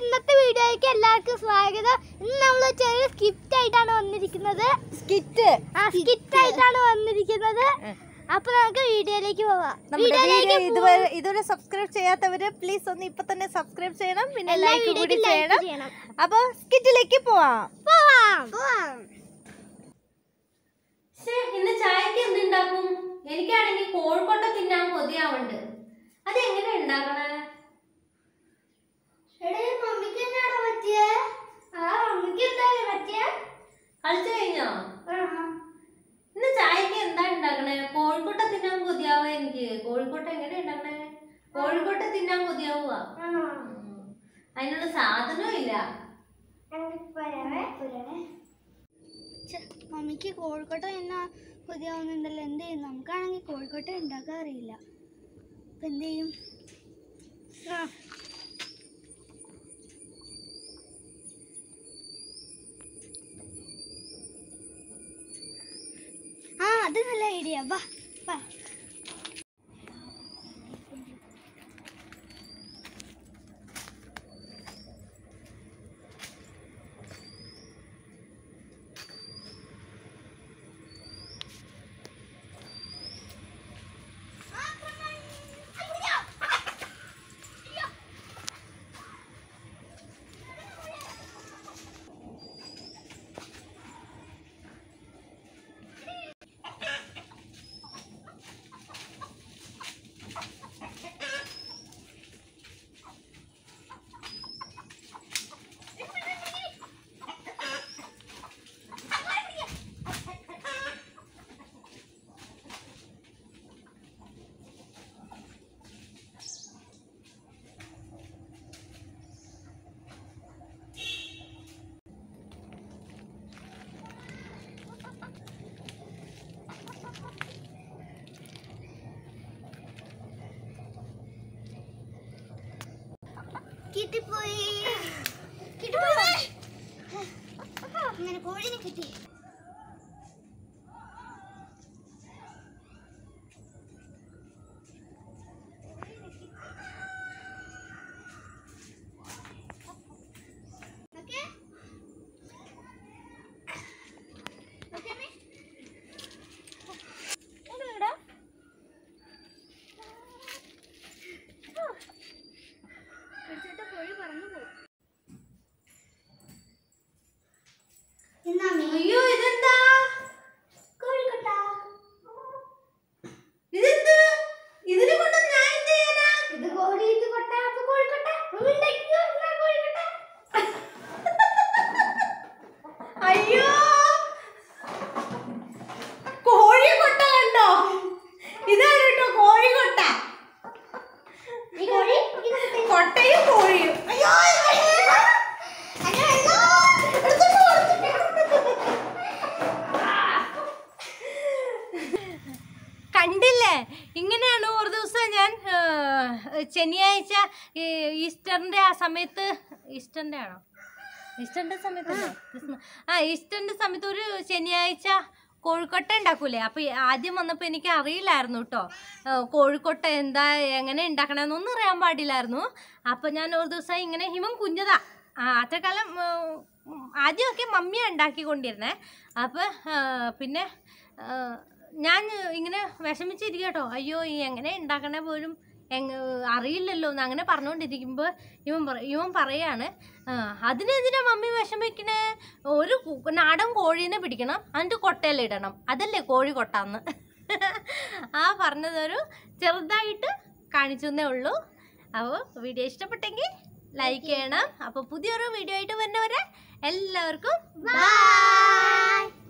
ഇന്നത്തെ വീഡിയോയ്ക്ക് എല്ലാവർക്കും സ്വാഗതം ഇന്ന് നമ്മൾ ചെറിയ സ്കിറ്റ് ആയിട്ടാണ് വന്നിരിക്കുന്നത് സ്കിറ്റ് ആ സ്കിറ്റ് ആയിട്ടാണ് വന്നിരിക്കുന്നത് അപ്പൊ നമുക്ക് വീഡിയോയിലേക്ക് പോവാം നമ്മുടെ വീഡിയോയിലേക്ക് വീഡിയോ ഇതുവരെ ഇതുവരെ സബ്സ്ക്രൈബ് ചെയ്യാത്തവര് പ്ലീസ് ഒന്ന് ഇപ്പൊ തന്നെ സബ്സ്ക്രൈബ് ചെയ്യണം പിന്നെ എല്ലാ ലൈക്ക് കൂടി വീഡിയോയ്ക്കും like ചെയ്യണം ചെയ്യണം. അപ്പൊ സ്കിറ്റിലേക്ക് പോവാം പോവാം പോവാം ശ്ശേ, ഇന്ന് ചായക്ക് എന്തുണ്ടാക്കും എനിക്കാണെങ്കിൽ കോഴിക്കോട്ട തിന്നാൻ കൊതിയാവുണ്ട് അത് എങ്ങനെ ഉണ്ടാക്കണേ മമ്മിക്ക് എന്നാണോ പറ്റിയേ ആ മമ്മിക്ക് എന്താണ് പറ്റിയേ കളിച്ചു കഴിഞ്ഞോ ഇന്ന് ചായക്ക് എന്താ ഉണ്ടാക്കണേ കോഴിക്കോട്ട തിന്നാൻ കൊതിയാവുക എനിക്ക് കോഴിക്കോട്ട എങ്ങനെ ഉണ്ടാക്കണേ കോഴിക്കോട്ട തിന്നാൻ കൊതിയാവുക അതിനുള്ള സാധനവും ഇല്ല മമ്മിക്ക് കോഴിക്കോട്ട എന്നാ കൊതിയാവുന്നുണ്ടല്ലോ എന്ത് ചെയ്യും നമുക്കാണെങ്കിൽ കോഴിക്കോട്ട ഉണ്ടാക്കാൻ അറിയില്ല അപ്പൊ എന്ത് ചെയ്യും ആ അത് നല്ല ഐഡിയ വാ വാ കിട്ടിപ്പോയി കിട്ടിപ്പോയി അങ്ങനെ കോഴിനെ കിട്ടി Okay? Okay, അമ്മേ? ഇങ്ങോട്ട് വാടാ. പിടിച്ചിട്ട് കോഴി പറന്നു പോകും അയ്യോ ഇതെന്താ കോഴിക്കോട്ട ഇതെന്ത് ഇതിനെ കൊണ്ട് ഞാൻ എന്ത് ചെയ്യാനാ ഇത് കോഴി ഇത് കൊട്ട അപ്പൊ കോഴിക്കോട്ട ഉണ്ടാക്കിയോ എന്നാ കോഴിക്കോട്ട അയ്യോ കോഴിക്കൊട്ട കണ്ടോ ഇതാണ് കേട്ടോ കോഴിക്കൊട്ട ഈ കോഴി കൊട്ടയും കോഴിയും അയ്യോ കണ്ടില്ലേ ഇങ്ങനെയാണ് ഒരു ദിവസം ഞാൻ ആ, ശനിയാഴ്ച ഈ ഈസ്റ്ററിന്റെ ആ സമയത്ത് ഈസ്റ്ററിന്റെ ആണോ ഈസ്റ്ററിന്റെ സമയത്തല്ലേ ക്രിസ്മ- ആ ഈസ്റ്ററിന്റെ സമയത്ത് ഒരു ശനിയാഴ്ച കോഴിക്കോട്ട ഉണ്ടാക്കൂലേ അപ്പൊ ഈ ആദ്യം വന്നപ്പോ എനിക്ക് അറിയില്ലായിരുന്നു കേട്ടോ കോഴിക്കോട്ട എന്താ എങ്ങനെ ഉണ്ടാക്കണമെന്നൊന്നും അറിയാൻ പാടില്ലായിരുന്നു അപ്പൊ ഞാൻ ഒരു ദിവസം ഇങ്ങനെ ഹിമം കുഞ്ഞതാ ആ, അത്ര കാലം ഉം, ആദ്യമൊക്കെ മമ്മിയാണ് ഉണ്ടാക്കിക്കൊണ്ടിരുന്നേ അപ്പൊ ആ, പിന്നെ ആ, ഞാൻ ഇങ്ങനെ വിഷമിച്ചിരിക്കുക കേട്ടോ അയ്യോ ഈ എങ്ങനെ ഉണ്ടാക്കണേ പോലും എങ്ങ അറിയില്ലല്ലോ എന്ന് അങ്ങനെ പറഞ്ഞുകൊണ്ടിരിക്കുമ്പോൾ ഇവൻ പറ ഇവൻ പറയാണ് "ആ, അതിനെന്തിനാ മമ്മി വിഷമിക്കണേ ഒരു കു- നാടൻ കോഴീനെ പിടിക്കണം അതിൻ്റെ കൊട്ടയിലിടണം അതല്ലേ കോഴി കൊട്ടാന്ന് ആ പറഞ്ഞതൊരു ചെറുതായിട്ട് കാണിച്ചു എന്നേ ഉള്ളൂ അപ്പോൾ വീഡിയോ ഇഷ്ടപ്പെട്ടെങ്കിൽ ലൈക്ക് ചെയ്യണം അപ്പോൾ പുതിയൊരു വീഡിയോ ആയിട്ട് വരുന്നവരെ എല്ലാവർക്കും ബൈ